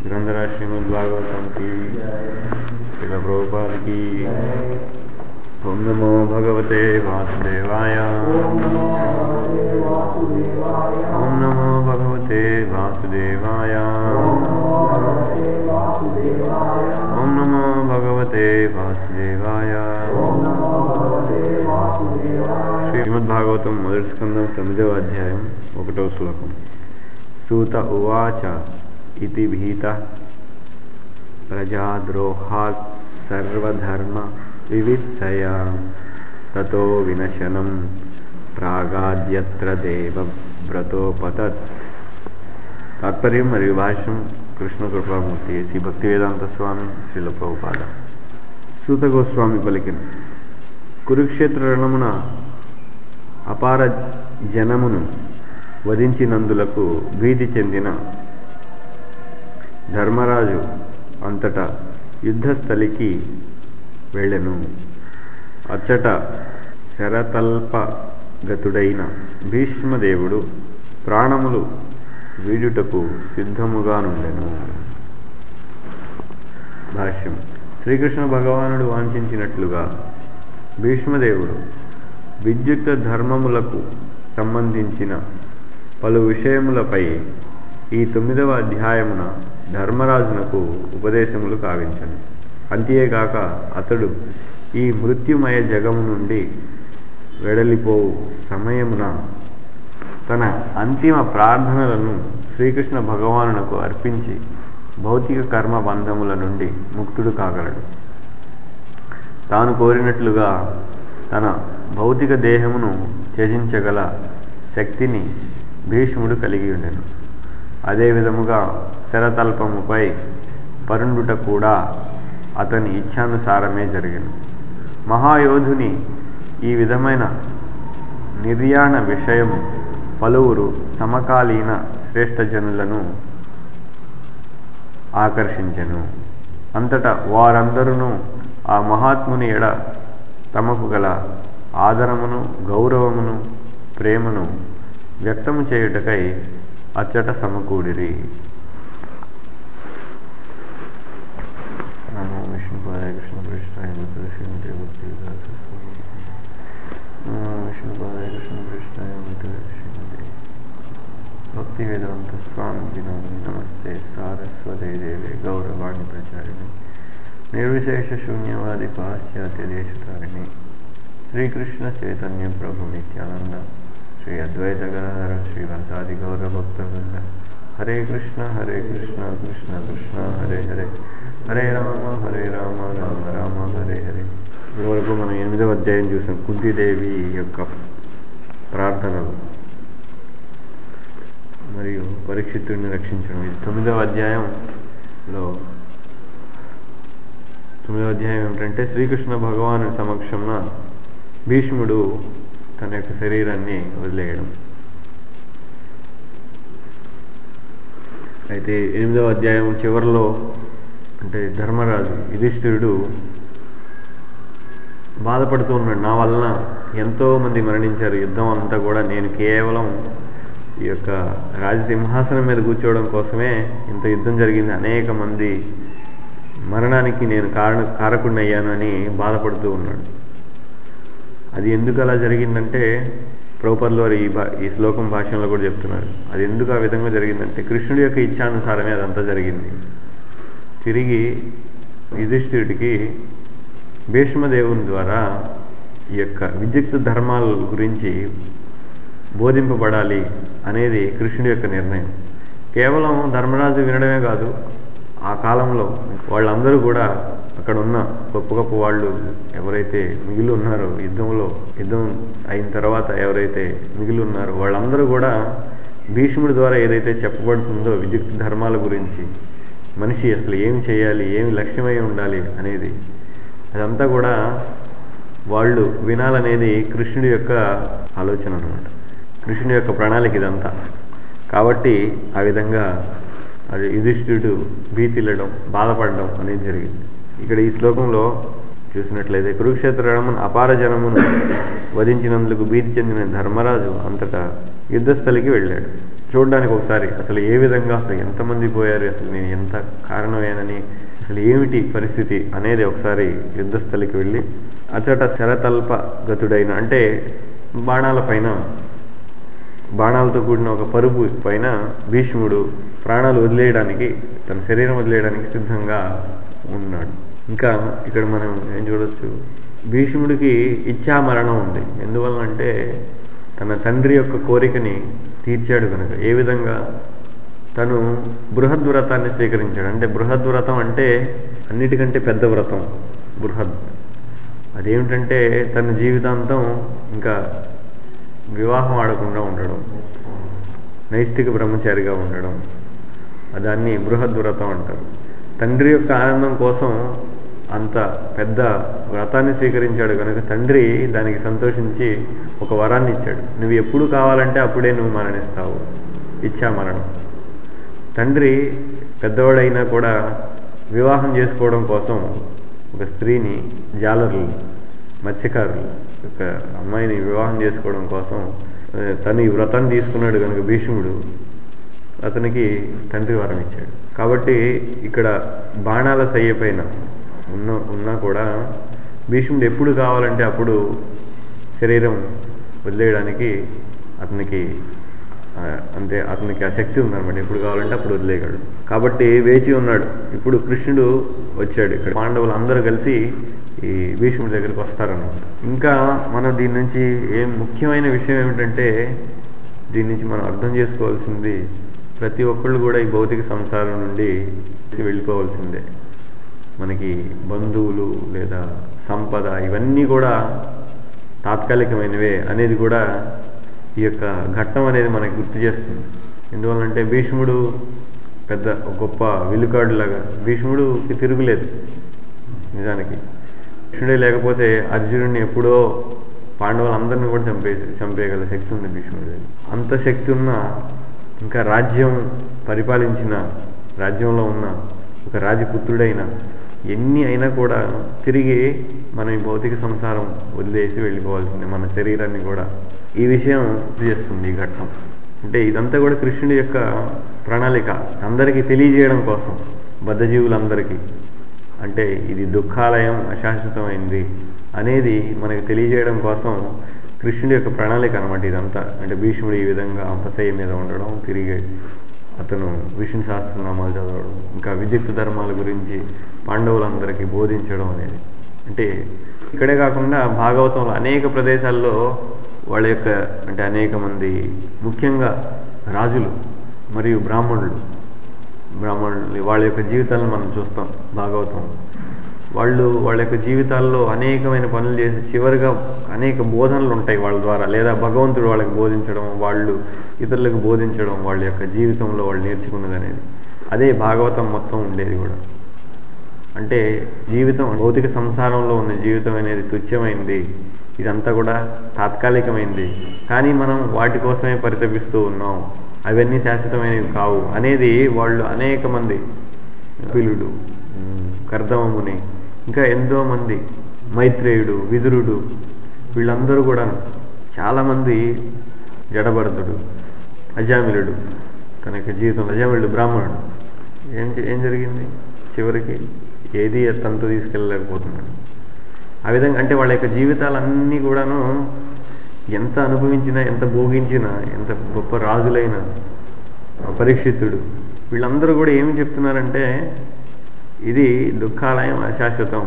ग्रंथराज श्रीमद भागवतम की शिल प्रभुपाद की ओम नमो भगवते वासुदेवाय ओम नमो भगवते वासुदेवाय ओम नमो भगवते वासुदेवाय శ్రీమద్ భాగవతం మొదటి స్కందం తొమ్మిదవ అధ్యాయం ఒకటవ శ్లోకం సూత ఉవాచ ఇతి భీత ప్రజాద్రోహాత్ సర్వధర్మ వివిత్సయ తతో వినశనం ప్రాగాద్యత్ర దేవ వ్రతోపతత్ తాత్పర్యం మరియు భాష్యం కృష్ణ కృపామూర్తి శ్రీ భక్తి వేదాంత స్వామి శ్రీల ప్రభుపాద సూత గోస్వామి పలికిన కురుక్షేత్ర రణమున అపార జనమును వధించినందులకు భీతి చెందిన ధర్మరాజు అంతటా యుద్ధస్థలికి వెళ్ళెను అచ్చట శరతల్పగతుడైన భీష్మదేవుడు ప్రాణములు వీడుటకు సిద్ధముగా నుండెను భాష్యం శ్రీకృష్ణ భగవానుడు వాంఛించినట్లుగా భీష్మదేవుడు విద్యుక్త ధర్మములకు సంబంధించిన పలు విషయములపై ఈ తొమ్మిదవ అధ్యాయమున ధర్మరాజునకు ఉపదేశములు కావించను అంతేగాక అతడు ఈ మృత్యుమయ జగము నుండి వెడలిపోవు సమయమున తన అంతిమ ప్రార్థనలను శ్రీకృష్ణ భగవానునకు అర్పించి భౌతిక కర్మ బంధముల నుండి ముక్తుడు కాగలడు తాను కోరినట్లుగా తన భౌతిక దేహమును త్యజించగల శక్తిని భీష్ముడు కలిగి ఉండెను అదే విధముగా శరతల్పముపై పరుండుట కూడా అతని ఇచ్ఛానుసారమే జరిగను మహాయోధుని ఈ విధమైన నిర్యాణ విషయం పలువురు సమకాలీన శ్రేష్టజనులను ఆకర్షించెను అంతటా వారందరూ ఆ మహాత్ముని ఎడ తమకు గల ఆదరమును గౌరవమును ప్రేమను వ్యక్తము చేయుటకై అచ్చట సమకూడిరి నమో విష్ణుపాయ కృష్ణ కృష్ణాయ శ్రీమతి భక్తి నమో విష్ణుపాయ కృష్ణ కృష్ణాయ శ్రీమతి భక్తి వేదాంత స్వామి నమస్తే సారస్వతే దేవి గౌరవాణి ప్రచారిణి నిర్విశేష శూన్యవాది పాశ్చాత్య దేశతారిణి శ్రీకృష్ణ చైతన్య ప్రభు నిత్యానంద శ్రీ అద్వైత గణధర శ్రీవాసాది గౌరభక్తవృంద హరే కృష్ణ హరే కృష్ణ కృష్ణ కృష్ణ హరే హరే హరే రామ హరే రామ రామ రామ హరే హరే ఇప్పటివరకు మనం ఎనిమిదవ అధ్యాయం చూసాం కుంతిదేవి యొక్క ప్రార్థనలు మరియు పరీక్షితుడిని రక్షించడం ఇది తొమ్మిదవ అధ్యాయంలో తొమ్మిదవ అధ్యాయం ఏమిటంటే శ్రీకృష్ణ భగవాను సమక్షంలో భీష్ముడు తన యొక్క శరీరాన్ని వదిలేయడం అయితే ఎనిమిదవ అధ్యాయం చివరిలో అంటే ధర్మరాజు యుధిష్ఠిరుడు బాధపడుతూ ఉన్నాడు నా వలన ఎంతోమంది మరణించారు యుద్ధం అంతా కూడా నేను కేవలం ఈ యొక్క రాజసింహాసనం మీద కూర్చోవడం కోసమే ఇంత యుద్ధం జరిగింది అనేక మంది మరణానికి నేను కారణ కారకుడినయ్యాను అని బాధపడుతూ ఉన్నాడు అది ఎందుకు అలా జరిగిందంటే ప్రభుపర్లో ఈ భా ఈ శ్లోకం భాషలో కూడా చెప్తున్నారు అది ఎందుకు ఆ విధంగా జరిగిందంటే కృష్ణుడి యొక్క ఇచ్ఛానుసారమే అదంతా జరిగింది తిరిగి యుధిష్ఠిరుడికి భీష్మదేవుని ద్వారా ఈ యొక్క విద్యుక్త ధర్మాల గురించి బోధింపబడాలి అనేది కృష్ణుడి యొక్క నిర్ణయం కేవలం ధర్మరాజు వినడమే కాదు ఆ కాలంలో వాళ్ళందరూ కూడా అక్కడ ఉన్న గొప్ప గొప్ప వాళ్ళు ఎవరైతే మిగిలి ఉన్నారో యుద్ధంలో యుద్ధం అయిన తర్వాత ఎవరైతే మిగిలి ఉన్నారో వాళ్ళందరూ కూడా భీష్ముడి ద్వారా ఏదైతే చెప్పబడుతుందో విద్యుత్ ధర్మాల గురించి మనిషి అసలు ఏమి చేయాలి ఏమి లక్ష్యమై ఉండాలి అనేది అదంతా కూడా వాళ్ళు వినాలనేది కృష్ణుడి యొక్క ఆలోచన అనమాట కృష్ణుడి యొక్క ప్రణాళిక ఇదంతా కాబట్టి ఆ విధంగా అది యుధిష్ఠుడు భీతిల్లడం బాధపడడం అనేది జరిగింది ఇక్కడ ఈ శ్లోకంలో చూసినట్లయితే కురుక్షేత్ర రణమును అపార జనమును వధించినందుకు భీతి చెందిన ధర్మరాజు అంతటా యుద్ధస్థలికి వెళ్ళాడు చూడడానికి ఒకసారి అసలు ఏ విధంగా అసలు ఎంతమంది పోయారు అసలు నేను ఎంత కారణమేనని అసలు ఏమిటి పరిస్థితి అనేది ఒకసారి యుద్ధస్థలికి వెళ్ళి అచట శరతల్ప గతుడైన అంటే బాణాల పైన బాణాలతో కూడిన ఒక పరుపు పైన భీష్ముడు ప్రాణాలు వదిలేయడానికి తన శరీరం వదిలేయడానికి సిద్ధంగా ఉన్నాడు ఇంకా ఇక్కడ మనం ఏం చూడొచ్చు భీష్ముడికి ఇచ్చా మరణం ఉంది ఎందువల్లంటే తన తండ్రి యొక్క కోరికని తీర్చాడు కనుక ఏ విధంగా తను బృహద్వ్రతాన్ని స్వీకరించాడు అంటే బృహద్వ్రతం అంటే అన్నిటికంటే పెద్ద వ్రతం బృహద్ అదేమిటంటే తన జీవితాంతం ఇంకా వివాహం ఆడకుండా ఉండడం నైష్టిక బ్రహ్మచారిగా ఉండడం దాన్ని బృహద్వ్రతం అంటారు తండ్రి యొక్క ఆనందం కోసం అంత పెద్ద వ్రతాన్ని స్వీకరించాడు కనుక తండ్రి దానికి సంతోషించి ఒక వరాన్ని ఇచ్చాడు నువ్వు ఎప్పుడు కావాలంటే అప్పుడే నువ్వు మరణిస్తావు ఇచ్చా మరణం తండ్రి పెద్దవాడైనా కూడా వివాహం చేసుకోవడం కోసం ఒక స్త్రీని జాలర్లు మత్స్యకారులు ఒక అమ్మాయిని వివాహం చేసుకోవడం కోసం ఆ, తను ఈ వ్రతాన్ని తీసుకున్నాడు కనుక భీష్ముడు అతనికి తండ్రి వరం ఇచ్చాడు కాబట్టి ఇక్కడ బాణాల సయ్య పైన ఉన్న ఉన్నా కూడా భీష్ముడు ఎప్పుడు కావాలంటే అప్పుడు శరీరం వదిలేయడానికి అతనికి ఆ, అంటే అతనికి ఆ శక్తి ఉందన్నమాట ఎప్పుడు కావాలంటే అప్పుడు వదిలేయగలడు కాబట్టి వేచి ఉన్నాడు ఇప్పుడు కృష్ణుడు వచ్చాడు ఇక్కడ పాండవులు అందరూ కలిసి ఈ భీష్ముడి దగ్గరికి వస్తారన్నమాట ఇంకా మనం దీని నుంచి ఏం ముఖ్యమైన విషయం ఏమిటంటే దీని నుంచి మనం అర్థం చేసుకోవాల్సింది ప్రతి ఒక్కళ్ళు కూడా ఈ భౌతిక సంసారం నుండి వెళ్ళిపోవాల్సిందే మనకి బంధువులు లేదా సంపద ఇవన్నీ కూడా తాత్కాలికమైనవే అనేది కూడా ఈ యొక్క ఘట్టం అనేది మనకి గుర్తు చేస్తుంది ఎందువల్లంటే భీష్ముడు పెద్ద ఒక గొప్ప విలుకాడులాగా భీష్ముడుకి తిరుగులేదు నిజానికి కృష్ణుడే లేకపోతే అర్జునుడిని ఎప్పుడో పాండవులందరినీ కూడా చంపే చంపేయగల శక్తి ఉంది భీష్ముడి అంత శక్తి ఉన్న ఇంకా రాజ్యం పరిపాలించిన రాజ్యంలో ఉన్న ఒక రాజపుత్రుడైన ఎన్ని అయినా కూడా తిరిగి మనం ఈ భౌతిక సంసారం వదిలేసి వెళ్ళిపోవాల్సిందే మన శరీరాన్ని కూడా ఈ విషయం గుర్తు చేస్తుంది ఈ ఘట్టం అంటే ఇదంతా కూడా కృష్ణుడి యొక్క ప్రణాళిక అందరికీ తెలియజేయడం కోసం బద్ధజీవులందరికీ అంటే ఇది దుఃఖాలయం అశాశ్వతమైంది అనేది మనకి తెలియజేయడం కోసం కృష్ణుడి యొక్క ప్రణాళిక అనమాట ఇదంతా అంటే భీష్ముడు ఈ విధంగా అంపశయ్య మీద ఉండడం తిరిగి అతను విష్ణు సహస్రనామాలు చదవడం ఇంకా విద్యుత్ ధర్మాల గురించి పాండవులందరికీ బోధించడం అనేది అంటే ఇక్కడే కాకుండా భాగవతంలో అనేక ప్రదేశాల్లో వాళ్ళ యొక్క అంటే అనేక మంది ముఖ్యంగా రాజులు మరియు బ్రాహ్మణులు బ్రాహ్మణులు వాళ్ళ యొక్క జీవితాలను మనం చూస్తాం భాగవతం వాళ్ళు వాళ్ళ యొక్క జీవితాల్లో అనేకమైన పనులు చేసి చివరిగా అనేక బోధనలు ఉంటాయి వాళ్ళ ద్వారా లేదా భగవంతుడు వాళ్ళకి బోధించడం వాళ్ళు ఇతరులకు బోధించడం వాళ్ళ యొక్క జీవితంలో వాళ్ళు నేర్చుకున్నది అనేది అదే భాగవతం మొత్తం ఉండేది కూడా అంటే జీవితం భౌతిక సంసారంలో ఉన్న జీవితం అనేది తుచ్చమైంది ఇదంతా కూడా తాత్కాలికమైంది కానీ మనం వాటి కోసమే పరితపిస్తూ ఉన్నాం అవన్నీ శాశ్వతమైనవి కావు అనేది వాళ్ళు అనేక మంది పిలుడు కర్దమముని ఇంకా ఎంతో మంది మైత్రేయుడు విదురుడు వీళ్ళందరూ కూడా చాలామంది జడభరతుడు అజామిలుడు తన యొక్క జీవితంలో అజామిలుడు బ్రాహ్మణుడు ఏం జ- ఏం జరిగింది చివరికి ఏది తనతో తీసుకెళ్ళలేకపోతున్నాడు ఆ విధంగా అంటే వాళ్ళ యొక్క జీవితాలన్నీ కూడాను ఎంత అనుభవించినా ఎంత భోగించినా ఎంత గొప్ప రాజులైన పరీక్షితుడు వీళ్ళందరూ కూడా ఏమి చెప్తున్నారంటే ఇది దుఃఖాలయం అశాశ్వతం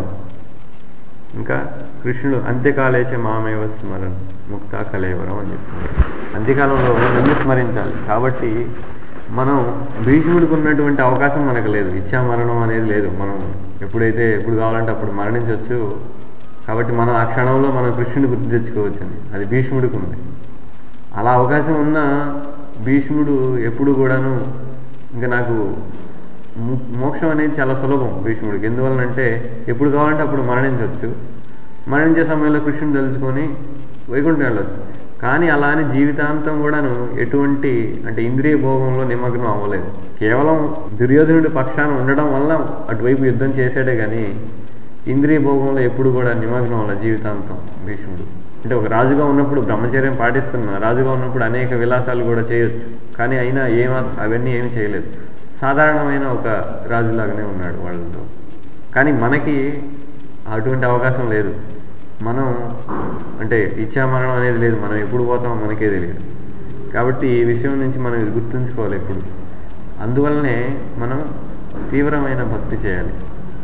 ఇంకా కృష్ణుడు అంత్యకాలేచ మామేవ స్మరణ ముక్త కలేవరం అని చెప్తున్నారు అంత్యకాలంలో నన్ను స్మరించాలి కాబట్టి మనం భీష్ముడికి ఉన్నటువంటి అవకాశం మనకు లేదు ఇచ్చా మరణం అనేది లేదు మనం ఎప్పుడైతే ఎప్పుడు కావాలంటే అప్పుడు మరణించవచ్చు కాబట్టి మనం ఆ క్షణంలో మనం కృష్ణుని గుర్తు తెచ్చుకోవచ్చని అది భీష్ముడికి ఉంది అలా అవకాశం ఉన్న భీష్ముడు ఎప్పుడు కూడాను ఇంకా నాకు మో- మోక్షం అనేది చాలా సులభం భీష్ముడికి ఎందువలనంటే ఎప్పుడు కావాలంటే అప్పుడు మరణించవచ్చు మరణించే సమయంలో కృష్ణుని తెలుసుకొని వైకుంఠం వెళ్ళొచ్చు కానీ అలా అని జీవితాంతం కూడాను ఎటువంటి అంటే ఇంద్రియ భోగంలో నిమగ్నం అవ్వలేదు కేవలం దుర్యోధనుడి పక్షాన ఉండడం వల్ల అటువైపు యుద్ధం చేశాడే కానీ ఇంద్రియ భోగంలో ఎప్పుడు కూడా నిమగ్నం అవ్వలేదు జీవితాంతం భీష్ముడు అంటే ఒక రాజుగా ఉన్నప్పుడు బ్రహ్మచర్యం పాటిస్తున్నా రాజుగా ఉన్నప్పుడు అనేక విలాసాలు కూడా చేయొచ్చు కానీ అయినా ఏమ అవన్నీ ఏమి చేయలేదు సాధారణమైన ఒక రాజులాగానే ఉన్నాడు వాళ్ళతో కానీ మనకి అటువంటి అవకాశం లేదు మనం అంటే ఇచ్చామరణం అనేది లేదు మనం ఎప్పుడు పోతామో మనకే తెలియదు కాబట్టి ఈ విషయం నుంచి మనం ఇది గుర్తుంచుకోవాలి ఎప్పుడు అందువల్లనే మనం తీవ్రమైన భక్తి చేయాలి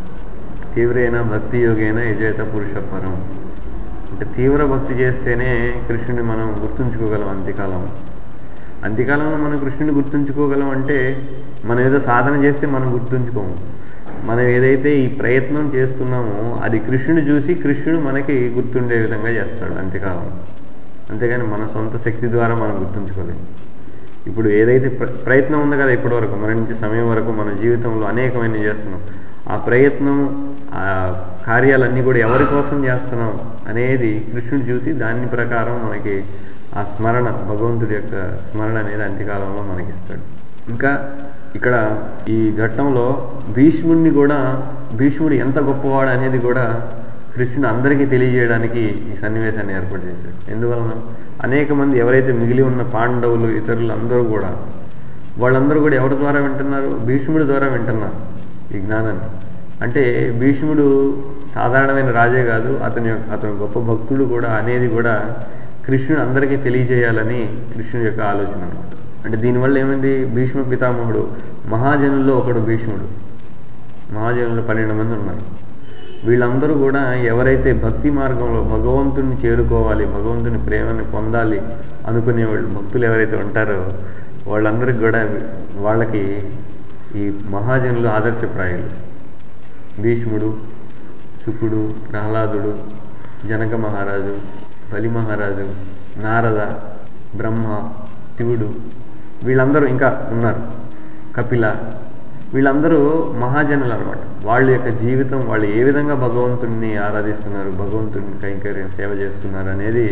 తీవ్రైన భక్తి యోగైన యజేత పురుష పరం అంటే తీవ్ర భక్తి చేస్తేనే కృష్ణుని మనం గుర్తుంచుకోగలం అంత్యకాలం అంత్యకాలంలో మనం కృష్ణుని గుర్తుంచుకోగలం అంటే మనం ఏదో సాధన చేస్తే మనం గుర్తుంచుకోము మనం ఏదైతే ఈ ప్రయత్నం చేస్తున్నామో అది కృష్ణుని చూసి కృష్ణుడు మనకి గుర్తుండే విధంగా చేస్తాడు అంత్యకాలం అంతేగాని మన సొంత శక్తి ద్వారా మనం గుర్తుంచుకోలేము ఇప్పుడు ఏదైతే ప్ర- ప్రయత్నం ఉంది కదా ఇప్పటి వరకు మన నుంచి సమయం వరకు మన జీవితంలో అనేకమైన చేస్తున్నాం ఆ ప్రయత్నం ఆ కార్యాలన్నీ కూడా ఎవరి కోసం చేస్తున్నాం అనేది కృష్ణుడు చూసి దాని ప్రకారం మనకి ఆ స్మరణ భగవంతుడి యొక్క స్మరణ అనేది అంత్యకాలంలో మనకి ఇస్తాడు ఇంకా ఇక్కడ ఈ ఘట్టంలో భీష్ముడిని కూడా భీష్ముడు ఎంత గొప్పవాడు అనేది కూడా కృష్ణుడు అందరికీ తెలియజేయడానికి ఈ సన్నివేశాన్ని ఏర్పాటు చేశాడు ఎందువలన అనేక మంది ఎవరైతే మిగిలి ఉన్న పాండవులు ఇతరులు అందరూ కూడా వాళ్ళందరూ కూడా ఎవరి ద్వారా వింటున్నారు భీష్ముడి ద్వారా వింటున్నారు ఈ జ్ఞానాన్ని అంటే భీష్ముడు సాధారణమైన రాజే కాదు అతని యొక్క- అతను గొప్ప భక్తుడు కూడా అనేది కూడా కృష్ణుడు అందరికీ తెలియజేయాలని కృష్ణుడి యొక్క ఆలోచన అనమాట అంటే దీనివల్ల ఏమైంది భీష్మ పితామహుడు మహాజనుల్లో ఒకడు భీష్ముడు మహాజనులు పన్నెండు మంది ఉన్నారు వీళ్ళందరూ కూడా ఎవరైతే భక్తి మార్గంలో భగవంతుని చేరుకోవాలి భగవంతుని ప్రేమని పొందాలి అనుకునే వాళ్ళు భక్తులు ఎవరైతే ఉంటారో వాళ్ళందరికీ కూడా వాళ్ళకి ఈ మహాజనులు ఆదర్శప్రాయులు భీష్ముడు శుకుడు ప్రహ్లాదుడు జనక మహారాజు బలి మహారాజు నారద బ్రహ్మ శివుడు వీళ్ళందరూ ఇంకా ఉన్నారు కపిల వీళ్ళందరూ మహాజనులు అనమాట వాళ్ళ యొక్క జీవితం వాళ్ళు ఏ విధంగా భగవంతుడిని ఆరాధిస్తున్నారు భగవంతుడిని కైంకర్యం సేవ చేస్తున్నారు అనేది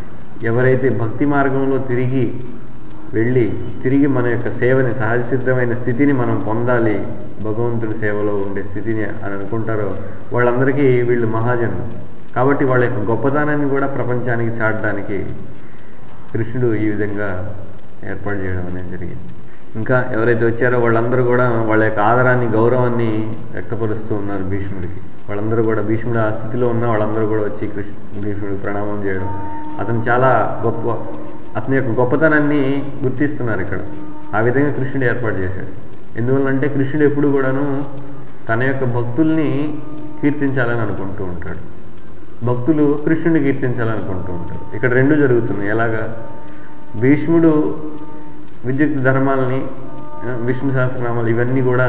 ఎవరైతే భక్తి మార్గంలో తిరిగి వెళ్ళి తిరిగి మన యొక్క సేవని సహజ సిద్ధమైన స్థితిని మనం పొందాలి భగవంతుడి సేవలో ఉండే స్థితిని అని అనుకుంటారో వాళ్ళందరికీ వీళ్ళు మహాజనులు కాబట్టి వాళ్ళ యొక్క గొప్పతనాన్ని కూడా ప్రపంచానికి చాటడానికి కృష్ణుడు ఈ విధంగా ఏర్పాటు చేయడం అనేది జరిగింది ఇంకా ఎవరైతే వచ్చారో వాళ్ళందరూ కూడా వాళ్ళ యొక్క ఆదరాన్ని గౌరవాన్ని వ్యక్తపరుస్తూ ఉన్నారు భీష్ముడికి వాళ్ళందరూ కూడా భీష్ముడు ఆ స్థితిలో ఉన్న వాళ్ళందరూ కూడా వచ్చి కృష్ణ భీష్ముడికి ప్రణామం చేయడం అతను చాలా గొప్ప అతని యొక్క గొప్పతనాన్ని గుర్తిస్తున్నారు ఇక్కడ ఆ విధంగా కృష్ణుడు ఏర్పాటు చేశాడు ఎందువల్లంటే కృష్ణుడు ఎప్పుడు కూడాను తన యొక్క భక్తుల్ని కీర్తించాలని అనుకుంటూ ఉంటాడు భక్తులు కృష్ణుని కీర్తించాలనుకుంటూ ఉంటారు ఇక్కడ రెండు జరుగుతున్నాయి ఎలాగా భీష్ముడు విద్యుత్ ధర్మాలని ఆ, విష్ణు సహస్రనామాలు ఇవన్నీ కూడా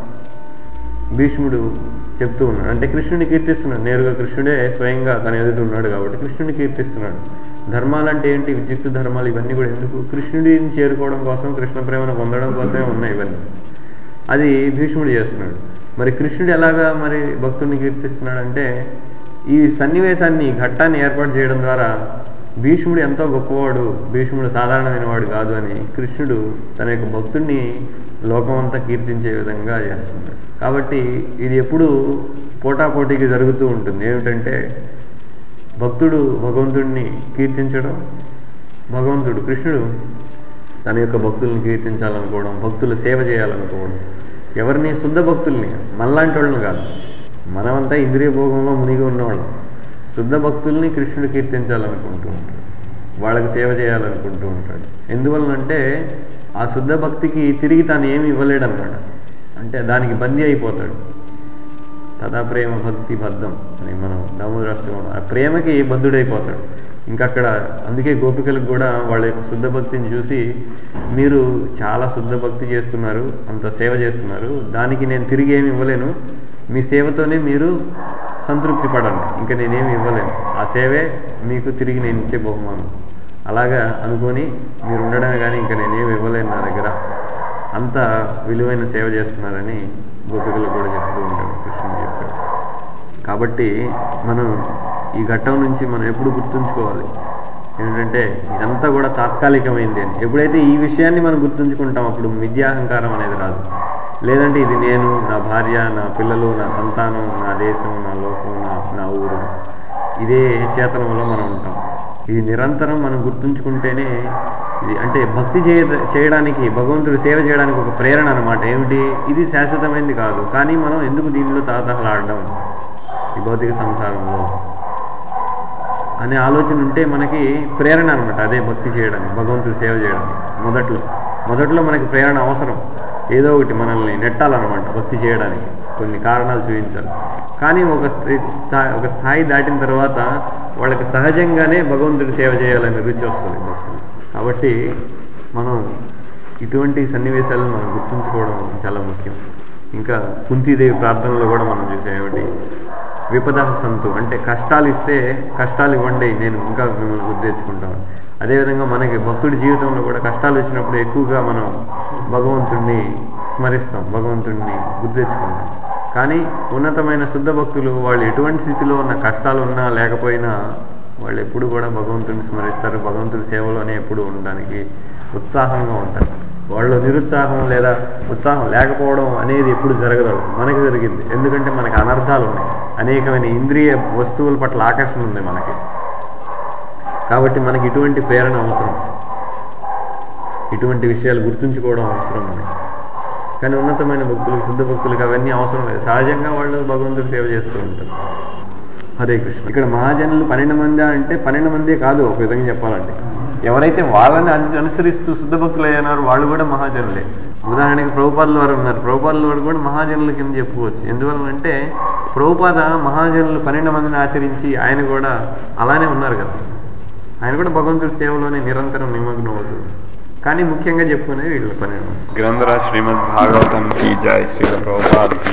భీష్ముడు చెప్తూ ఉన్నాడు అంటే కృష్ణుని కీర్తిస్తున్నాడు నేరుగా కృష్ణుడే స్వయంగా తన ఎదుట ఉన్నాడు కాబట్టి కృష్ణుని కీర్తిస్తున్నాడు ధర్మాలు అంటే ఏంటి విద్యుత్ ధర్మాలు ఇవన్నీ కూడా ఎందుకు కృష్ణుడిని చేరుకోవడం కోసం కృష్ణ ప్రేమను పొందడం కోసమే ఉన్నాయి ఇవన్నీ అది భీష్ముడు చేస్తున్నాడు మరి కృష్ణుడు ఎలాగా మరి భక్తుడిని కీర్తిస్తున్నాడు అంటే ఈ సన్నివేశాన్ని ఈ ఘట్టాన్ని ఏర్పాటు చేయడం ద్వారా భీష్ముడు ఎంతో గొప్పవాడు భీష్ముడు సాధారణమైన వాడు కాదు అని కృష్ణుడు తన యొక్క భక్తుడిని లోకమంతా కీర్తించే విధంగా చేస్తున్నాడు కాబట్టి ఇది ఎప్పుడు పోటాపోటీకి జరుగుతూ ఉంటుంది ఏమిటంటే భక్తుడు భగవంతుడిని కీర్తించడం భగవంతుడు కృష్ణుడు తన యొక్క భక్తుల్ని కీర్తించాలనుకోవడం భక్తులు సేవ చేయాలనుకోవడం ఎవరిని శుద్ధ భక్తుల్ని మనలాంటి వాళ్ళని కాదు మనమంతా ఇంద్రియ భోగంలో మునిగి ఉన్నవాళ్ళం శుద్ధ భక్తుల్ని కృష్ణుడు కీర్తించాలనుకుంటూ ఉంటాడు వాళ్ళకి సేవ చేయాలనుకుంటూ ఉంటాడు ఎందువలనంటే ఆ శుద్ధ భక్తికి తిరిగి తాను ఏమి ఇవ్వలేడన్నమాట అంటే దానికి బందీ అయిపోతాడు తదా ప్రేమ భక్తి బద్ధం అని మనం దామోదరాష్టం ఆ ప్రేమకి బద్ధుడైపోతాడు ఇంకా అక్కడ అందుకే గోపికలకు కూడా వాళ్ళ యొక్క శుద్ధ భక్తిని చూసి మీరు చాలా శుద్ధ భక్తి చేస్తున్నారు అంత సేవ చేస్తున్నారు దానికి నేను తిరిగి ఏమి ఇవ్వలేను మీ సేవతోనే మీరు సంతృప్తి పడండి ఇంకా నేనేమి ఇవ్వలేను ఆ సేవే మీకు తిరిగి నేను ఇచ్చే బహుమానం అలాగా అనుకొని మీరు ఉండడమే కానీ ఇంకా నేనేమి ఇవ్వలేను నా దగ్గర అంత విలువైన సేవ చేస్తున్నారని గోపికలు కూడా చెప్తూ ఉంటాడు కృష్ణుడు చెప్పాడు కాబట్టి మనం ఈ ఘట్టం నుంచి మనం ఎప్పుడు గుర్తుంచుకోవాలి ఏంటంటే ఇదంతా కూడా తాత్కాలికమైంది అని ఎప్పుడైతే ఈ విషయాన్ని మనం గుర్తుంచుకుంటాం అప్పుడు మిథ్యాహంకారం అనేది రాదు లేదంటే ఇది నేను నా భార్య నా పిల్లలు నా సంతానం నా దేశం నా లోకం నా నా ఊరు ఇదే చేతనంలో మనం ఉంటాం ఇది నిరంతరం మనం గుర్తుంచుకుంటేనే ఇది అంటే భక్తి చేయ చేయడానికి భగవంతుడు సేవ చేయడానికి ఒక ప్రేరణ అనమాట ఏమిటి ఇది శాశ్వతమైనది కాదు కానీ మనం ఎందుకు దీనిలో తాతహలాడడం ఈ భౌతిక సంసారంలో అనే ఆలోచన ఉంటే మనకి ప్రేరణ అనమాట అదే భక్తి చేయడానికి భగవంతుడు సేవ చేయడానికి మొదట్లో మొదట్లో మనకి ప్రేరణ అవసరం ఏదో ఒకటి మనల్ని నెట్టాలన్నమాట భక్తి చేయడానికి కొన్ని కారణాలు చూపించాలి కానీ ఒక స్థాయి ఒక స్థాయి దాటిన తర్వాత వాళ్ళకి సహజంగానే భగవంతుడి సేవ చేయాలని రుచి వస్తుంది భక్తులు కాబట్టి మనం ఇటువంటి సన్నివేశాలను మనం గుర్తుంచుకోవడం చాలా ముఖ్యం ఇంకా కుంతీదేవి ప్రార్థనలో కూడా మనం చూసాం ఏమిటి విపద సంతు అంటే కష్టాలు ఇస్తే కష్టాలు ఇవ్వండి నేను ఇంకా మిమ్మల్ని గుర్తు తెచ్చుకుంటాను అదేవిధంగా మనకి భక్తుడి జీవితంలో కూడా కష్టాలు వచ్చినప్పుడు ఎక్కువగా మనం భగవంతుడిని స్మరిస్తాం భగవంతుడిని గుర్తు తెచ్చుకుంటాం కానీ ఉన్నతమైన శుద్ధ భక్తులు వాళ్ళు ఎటువంటి స్థితిలో ఉన్న కష్టాలు ఉన్నా లేకపోయినా వాళ్ళు ఎప్పుడు కూడా భగవంతుడిని స్మరిస్తారు భగవంతుడి సేవలోనే ఎప్పుడు ఉండడానికి ఉత్సాహంగా ఉంటారు వాళ్ళు నిరుత్సాహం లేదా ఉత్సాహం లేకపోవడం అనేది ఎప్పుడు జరగదు మనకి జరిగింది ఎందుకంటే మనకి అనర్థాలు ఉన్నాయి అనేకమైన ఇంద్రియ వస్తువుల పట్ల ఆకర్షణ ఉంది మనకి కాబట్టి మనకి ఇటువంటి ప్రేరణ అవసరం ఇటువంటి విషయాలు గుర్తుంచుకోవడం అవసరం మనకి కానీ ఉన్నతమైన భక్తులకు శుద్ధ భక్తులకు అవన్నీ అవసరం లేదు సహజంగా వాళ్ళు భగవంతుడు సేవ చేస్తూ ఉంటారు హరే కృష్ణ ఇక్కడ మహాజనులు పన్నెండు మంది అంటే పన్నెండు మంది కాదు ఒక విధంగా చెప్పాలంటే ఎవరైతే వాళ్ళని అను- అనుసరిస్తూ శుద్ధ భక్తులు అయ్యారో వాళ్ళు కూడా మహాజనులే ఉదాహరణకి ప్రభుపాదుల వారు ఉన్నారు ప్రభుపాదుల వారు కూడా మహాజనుల కింద చెప్పుకోవచ్చు ఎందువల్ల అంటే ప్రభుపాద మహాజనులు పన్నెండు మందిని ఆచరించి ఆయన కూడా అలానే ఉన్నారు కదా ఆయన కూడా భగవంతుడి సేవలోనే నిరంతరం నిమగ్నం అవుతుంది కానీ ముఖ్యంగా చెప్పుకునేది వీళ్ళు పన్నెండు మంది ग्रंथराज श्रीमद् भागवतम की जय श्री प्रभुपाद की